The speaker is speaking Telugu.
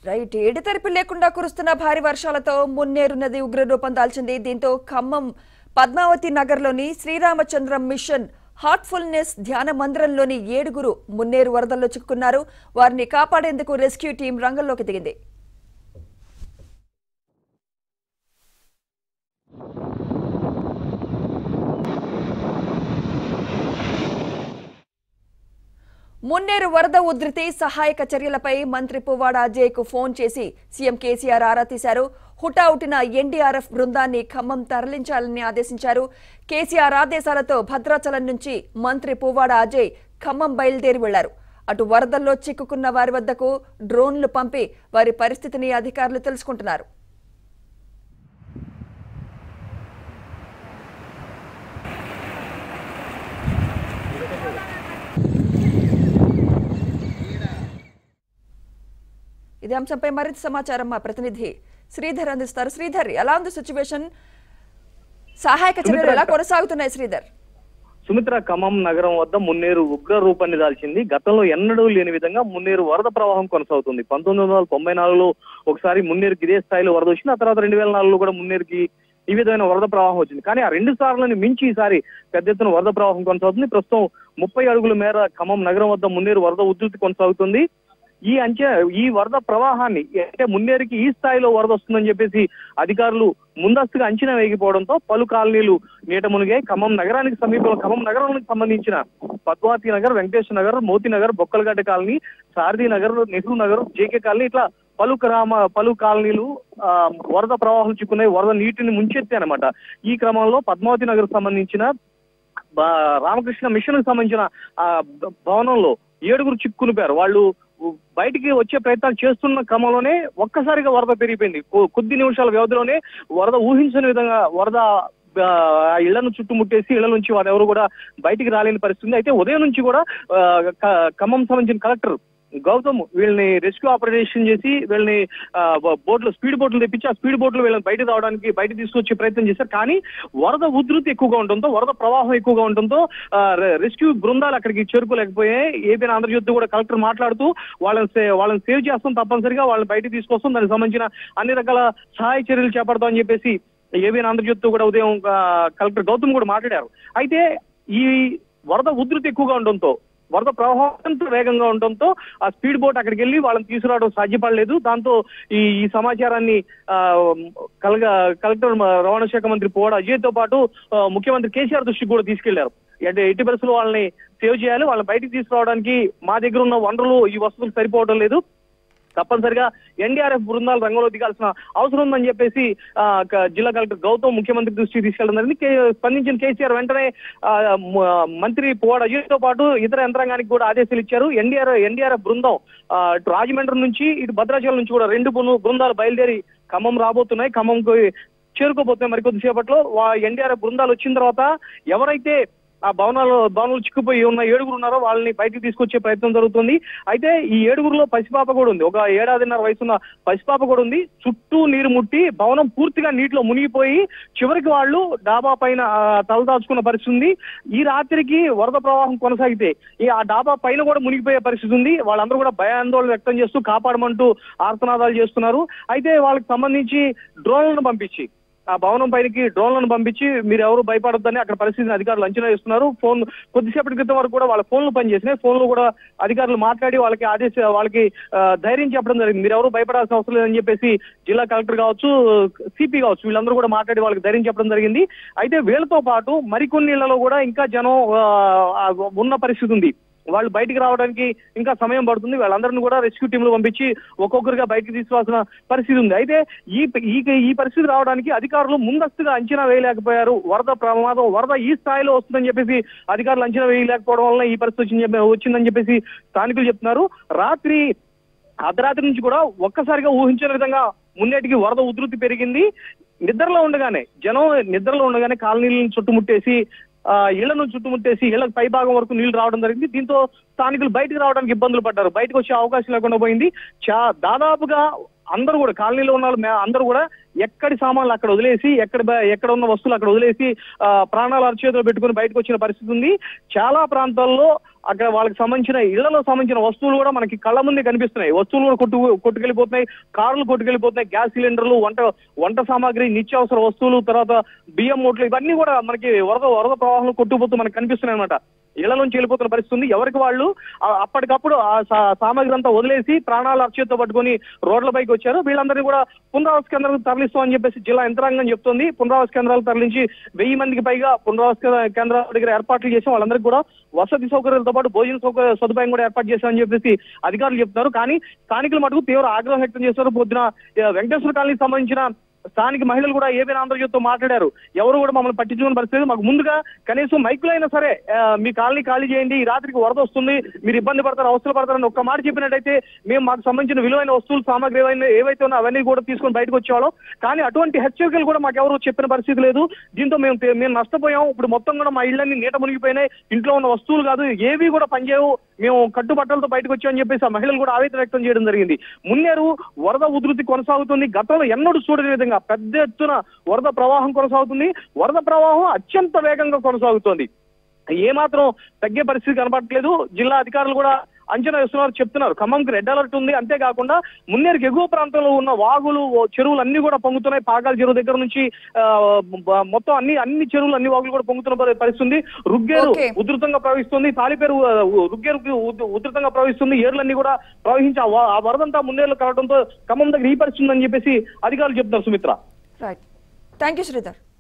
రైట్ ఎడతెరిపి లేకుండా కురుస్తున్న భారీ వర్షాలతో మున్నేరు నది ఉగ్రరూపం దాల్చింది దీంతో ఖమ్మం పద్మావతి నగర్లోని శ్రీరామచంద్రం మిషన్ హార్ట్ఫుల్నెస్ ధ్యాన మందిరంలోని ఏడుగురు మున్నేరు వరదల్లో చిక్కుకున్నారు వారిని కాపాడేందుకు రెస్క్యూ టీం రంగంలోకి దిగింది మున్నేరు వరద ఉధృతి సహాయక చర్యలపై మంత్రి పువ్వాడ అజయ్కు ఫోన్ చేసి సీఎం కేసీఆర్ ఆరా తీశారు హుటాహుటిన ఎన్డీఆర్ఎఫ్ బృందాన్ని ఖమ్మం తరలించాలని ఆదేశించారు కేసీఆర్ ఆదేశాలతో భద్రాచలం నుంచి మంత్రి పువ్వాడ అజయ్ ఖమ్మం బయలుదేరి వెళ్లారు అటు వరదల్లో చిక్కుకున్న వారి వద్దకు డ్రోన్లు పంపి వారి పరిస్థితిని అధికారులు తెలుసుకుంటున్నారు ఇదే అంశంపై మరింత సమాచారం మా ప్రతినిధి శ్రీధర్ అందిస్తారు శ్రీధర్ ఎలా ఉంది సిచ్యువేషన్ సహాయక చర్యలు ఎలా కొనసాగుతున్నాయి శ్రీధర్ సుమిత్ర ఖమ్మం నగరం వద్ద మున్నేరు ఉగ్ర రూపాన్ని దాల్చింది గతంలో ఎన్నడూ లేని విధంగా మున్నేరు వరద ప్రవాహం కొనసాగుతుంది పంతొమ్మిది వందల తొంభై నాలుగులో ఒకసారి మున్నేరుకి ఇదే స్థాయిలో వరద వచ్చింది ఆ తర్వాత రెండు వేల నాలుగులో కూడా మున్నేరుకి ఈ విధమైన వరద ప్రవాహం వచ్చింది కానీ ఆ రెండు సార్లను మించి ఈసారి పెద్ద ఎత్తున వరద ప్రవాహం కొనసాగుతుంది ప్రస్తుతం ముప్పై అడుగుల మేర ఖమ్మం నగరం వద్ద మున్నేరు వరద ఉధృతి కొనసాగుతుంది ఈ అంచె ఈ వరద ప్రవాహాన్ని అంటే మున్నేరుకి ఈ స్థాయిలో వరద వస్తుందని చెప్పేసి అధికారులు ముందస్తుగా అంచనా వేగిపోవడంతో పలు కాలనీలు నీట మునిగాయి ఖమ్మం నగరానికి సమీపంలో ఖమ్మం నగరానికి సంబంధించిన Padmavathi Nagar Venkateswara Nagar Moti Nagar Bokkalagadda colony Sarathi Nagar Nehru Nagar JK colony ఇట్లా పలు గ్రామ పలు కాలనీలు ఆ, వరద ప్రవాహం చిక్కున్నాయి వరద నీటిని ముంచెత్తాయి అనమాట ఈ క్రమంలో పద్మావతి నగర్ సంబంధించిన బా- రామకృష్ణ మిషన్ కు సంబంధించిన ఆ భ- భవనంలో ఏడుగురు చిక్కునిపోయారు వాళ్ళు బయటికి వచ్చే ప్రయత్నాలు చేస్తున్న క్రమంలోనే ఒక్కసారిగా వరద పెరిగిపోయింది కొ- కొద్ది నిమిషాల వ్యవధిలోనే వరద ఊహించని విధంగా వరద ఆ, ఇళ్లను చుట్టుముట్టేసి ఇళ్ల నుంచి వారు ఎవరు కూడా బయటికి రాలేని పరిస్థితి ఉంది. అయితే ఉదయం నుంచి కూడా ఆ, క- ఖమ్మం సంబంధించిన కలెక్టర్ గౌతమ్ వీళ్ళని రెస్క్యూ ఆపరేషన్ చేసి వీళ్ళని ఆ, బ- బోట్లు స్పీడ్ బోట్లు తెప్పించి ఆ స్పీడ్ బోట్లు వీళ్ళని బయట రావడానికి బయట తీసుకొచ్చే ప్రయత్నం చేశారు కానీ వరద ఉధృతి ఎక్కువగా ఉండడంతో వరద ప్రవాహం ఎక్కువగా ఉండడంతో ఆ, రె- రెస్క్యూ బృందాలు అక్కడికి చేరుకోలేకపోయాయి ఏపీ ఆంధ్రజ్యోతి కూడా కలెక్టర్ మాట్లాడుతూ వాళ్ళని సే- వాళ్ళని సేవ్ చేస్తాం తప్పనిసరిగా వాళ్ళని బయట తీసుకొస్తాం దానికి సంబంధించిన అన్ని రకాల సహాయ చర్యలు చేపడతాం అని చెప్పేసి ఏబీ ఆంధ్రజ్యోతి కూడా ఉదయం ఆ, కలెక్టర్ గౌతమ్ కూడా మాట్లాడారు అయితే ఈ వరద ఉధృతి ఎక్కువగా ఉండడంతో వరద ప్రవాహం ఎంత వేగంగా ఉండడంతో ఆ స్పీడ్ బోట్ అక్కడికి వెళ్ళి వాళ్ళని తీసుకురావడం సాధ్యపడలేదు దాంతో ఈ ఈ సమాచారాన్ని ఆ, కలగ కలెక్టర్ మ- రవాణా శాఖ మంత్రి పోవడ అజయ్ తో పాటు ఆ, ముఖ్యమంత్రి కేసీఆర్ దృష్టికి కూడా తీసుకెళ్లారు అంటే ఎట్టి పరిస్థితుల్లో వాళ్ళని సేవ్ చేయాలి వాళ్ళని బయటికి తీసుకురావడానికి మా దగ్గర ఉన్న వనరులు ఈ వస్తువులు సరిపోవడం లేదు తప్పనిసరిగా ఎన్డీఆర్ఎఫ్ బృందాలు రంగంలో దిగాల్సిన అవసరం ఉందని చెప్పేసి ఆ, క- జిల్లా కలెక్టర్ గౌతమ్ ముఖ్యమంత్రి దృష్టికి తీసుకెళ్ళడం జరిగింది కే- స్పందించిన కేసీఆర్ వెంటనే ఆ, మ- మంత్రి పోవాడ అజయ్తో పాటు ఇతర యంత్రాంగానికి కూడా ఆదేశాలు ఇచ్చారు ఎన్డీఆర్ ఎన్డీఆర్ఎఫ్ బృందం ఆ, ఇటు రాజమండ్రి నుంచి ఇటు భద్రాచలం నుంచి కూడా రెండు బృ- బృందాలు బయలుదేరి ఖమ్మం రాబోతున్నాయి ఖమ్మంకు చేరుకోబోతున్నాయి మరికొద్ది సేపట్లో ఎన్డీఆర్ఎఫ్ బృందాలు వచ్చిన తర్వాత ఎవరైతే ఆ భవనాలు భవనాలు చిక్కుపోయి ఉన్న ఏడుగురు ఉన్నారో వాళ్ళని బయటికి తీసుకొచ్చే ప్రయత్నం జరుగుతుంది అయితే ఈ ఏడుగురులో పసిపాప కూడా ఉంది ఒక ఏడాదిన్నర వయసున్న పసిపాప కూడా ఉంది చుట్టూ నీరు ముట్టి భవనం పూర్తిగా నీటిలో మునిగిపోయి చివరికి వాళ్ళు డాబా పైన ఆ, తలదాచుకున్న పరిస్థితి ఉంది ఈ రాత్రికి వరద ప్రవాహం కొనసాగితే ఈ ఆ డాబా పైన కూడా మునిగిపోయే పరిస్థితి ఉంది వాళ్ళందరూ కూడా భయాందోళన వ్యక్తం చేస్తూ కాపాడమంటూ ఆర్తనాదాలు చేస్తున్నారు అయితే వాళ్ళకి సంబంధించి డ్రోన్లను పంపించి ఆ భవనం పైనకి డ్రోన్లను పంపించి మీరు ఎవరు భయపడొద్దని అక్కడ పరిస్థితిని అధికారులు అంచనా వేస్తున్నారు ఫోన్ కొద్దిసేపటి క్రితం వరకు కూడా వాళ్ళ ఫోన్లు పనిచేసినాయి ఫోన్లు కూడా అధికారులు మాట్లాడి వాళ్ళకి ఆదేశ వాళ్ళకి ఆ, ధైర్యం చెప్పడం జరిగింది మీరు ఎవరు భయపడాల్సిన అవసరం లేదని చెప్పేసి జిల్లా కలెక్టర్ కావచ్చు సిపి కావచ్చు వీళ్ళందరూ కూడా మాట్లాడి వాళ్ళకి ధైర్యం చెప్పడం జరిగింది అయితే వీళ్ళతో పాటు మరికొన్ని ఇళ్లలో కూడా ఇంకా జనం ఆ, ఆ, ఉన్న పరిస్థితి ఉంది వాళ్ళు బయటికి రావడానికి ఇంకా సమయం పడుతుంది వాళ్ళందరిని కూడా రెస్క్యూ టీంలు పంపించి ఒక్కొక్కరుగా బయటికి తీసుకోవాల్సిన పరిస్థితి ఉంది అయితే ఈ ఈ ఈ పరిస్థితి రావడానికి అధికారులు ముందస్తుగా అంచనా వేయలేకపోయారు వరద ప్రమాదం వరద ఈ స్థాయిలో వస్తుందని చెప్పేసి అధికారులు అంచనా వేయలేకపోవడం వల్ల ఈ పరిస్థితి వచ్చింది చెప్పి- వచ్చిందని చెప్పేసి స్థానికులు చెప్తున్నారు రాత్రి అర్ధరాత్రి నుంచి కూడా ఒక్కసారిగా ఊహించని విధంగా మున్నేటికి వరద ఉధృతి పెరిగింది నిద్రలో ఉండగానే జనం నిద్రలో ఉండగానే కాలనీలను చుట్టుముట్టేసి ఆ, ఇళ్లను చుట్టుముట్టేసి ఇళ్లకు పై భాగం వరకు నీళ్లు రావడం జరిగింది దీంతో స్థానికులు బయటకు రావడానికి ఇబ్బందులు పడ్డారు బయటకు వచ్చే అవకాశం లేకుండా పోయింది చా దాదాపుగా అందరూ కూడా కాలనీలో ఉన్న వాళ్ళు మే- అందరూ కూడా ఎక్కడి సామాన్లు అక్కడ వదిలేసి ఎక్కడ బ- ఎక్కడ ఉన్న వస్తువులు అక్కడ వదిలేసి ఆ, ప్రాణాలు అరచేతిలో పెట్టుకుని బయటకు వచ్చిన పరిస్థితి ఉంది చాలా ప్రాంతాల్లో అక్కడ వాళ్ళకి సంబంధించిన ఇళ్లలో సంబంధించిన వస్తువులు కూడా మనకి కళ్ళ ముందే కనిపిస్తున్నాయి వస్తువులు కూడా కొట్టు కొట్టుకెళ్ళిపోతున్నాయి కార్లు కొట్టుకెళ్ళిపోతున్నాయి గ్యాస్ సిలిండర్లు వంట వంట సామాగ్రి నిత్యావసర వస్తువులు తర్వాత బియ్యం మూటలు ఇవన్నీ కూడా మనకి వరద వరద ప్రవాహంలో కొట్టుకుపోతూ మనకు కనిపిస్తున్నాయి అనమాట ఇళ్ల నుంచి వెళ్ళిపోతున్న పరిస్థితి ఉంది ఎవరికి వాళ్ళు ఆ అప్పటికప్పుడు ఆ సా- సామాగ్రి అంతా వదిలేసి ప్రాణాలు అక్షయతో పట్టుకొని రోడ్లపైకి వచ్చారు వీళ్ళందరినీ కూడా పునరావాస కేంద్రాలకు తరలిస్తామని చెప్పేసి జిల్లా యంత్రాంగం చెప్తోంది పునరావాస కేంద్రాలు తరలించి వెయ్యి మందికి పైగా పునరావాస కేంద్ర- కేంద్రాల దగ్గర ఏర్పాట్లు చేసాం వాళ్ళందరికీ కూడా వసతి సౌకర్యాలతో పాటు భోజన సౌకర్య సదుపాయం కూడా ఏర్పాటు చేశామని చెప్పేసి అధికారులు చెప్తున్నారు కానీ స్థానికులు మటుకు తీవ్ర ఆగ్రహం వ్యక్తం చేశారు పొద్దున ఆ, వెంకటేశ్వర కాలనీకి సంబంధించిన స్థానిక మహిళలు కూడా ఏదైనా ఆంధ్రజ్యోతితో మాట్లాడారు ఎవరు కూడా మమ్మల్ని పట్టించుకునే పరిస్థితి లేదు. మాకు ముందుగా కనీసం మైకులు అయినా సరే ఆ, మీ కాలనీ ఖాళీ చేయండి ఈ రాత్రికి వరద వస్తుంది మీరు ఇబ్బంది పడతారు అవసరం పడతారని ఒక్క మాట చెప్పినట్టయితే మేము మాకు సంబంధించిన విలువైన వస్తువులు సామాగ్రి ఏవైనా ఏవైతే ఉన్నా అవన్నీ కూడా తీసుకొని బయటకు వచ్చేవాళ్ళం కానీ అటువంటి హెచ్చరికలు కూడా మాకు ఎవరు చెప్పిన పరిస్థితి లేదు దీంతో మేము తే- మేము నష్టపోయాం ఇప్పుడు మొత్తం కూడా మా ఇళ్ళన్ని నీట మునిగిపోయినాయి ఇంట్లో ఉన్న వస్తువులు కాదు ఏవి కూడా పనిచేయవు మేము కట్టుబట్టలతో బయటకు వచ్చామని చెప్పేసి ఆ మహిళలు కూడా ఆవేదన వ్యక్తం చేయడం జరిగింది మున్నేరు వరద ఉధృతి కొనసాగుతుంది గతంలో ఎన్నడూ చూడని విధంగా పెద్ద ఎత్తున వరద ప్రవాహం కొనసాగుతుంది వరద ప్రవాహం అత్యంత వేగంగా కొనసాగుతోంది ఏమాత్రం తగ్గే పరిస్థితి కనపడట్లేదు జిల్లా అధికారులు కూడా అంచనా వేస్తున్నారు చెప్తున్నారు ఖమ్మంకి రెడ్ అలర్ట్ ఉంది అంతేకాకుండా మున్నేరుకి ఎగువ ప్రాంతంలో ఉన్న వాగులు ఓ చెరువులు అన్ని కూడా పొంగుతున్నాయి పాకాల చెరువు దగ్గర నుంచి ఆ, బ- మొత్తం అన్ని అన్ని చెరువులు అన్ని వాగులు కూడా పొంగుతున్న పరి- పరిస్థితి ఉంది రుగ్గేరు Okay. ఉధృతంగా ప్రవహిస్తుంది తాలిపేరు ఆ, రుగ్గేరు ఉధ్- ఉధృతంగా ప్రవహిస్తుంది ఏర్లన్నీ కూడా ప్రవహించి ఆ వా- ఆ వరదంతా మున్నేరులో కలవడంతో ఖమ్మం దగ్గర ఈ పరిస్థితి ఉందని చెప్పేసి అధికారులు చెప్తున్నారు Sumitra right thank you Sridhar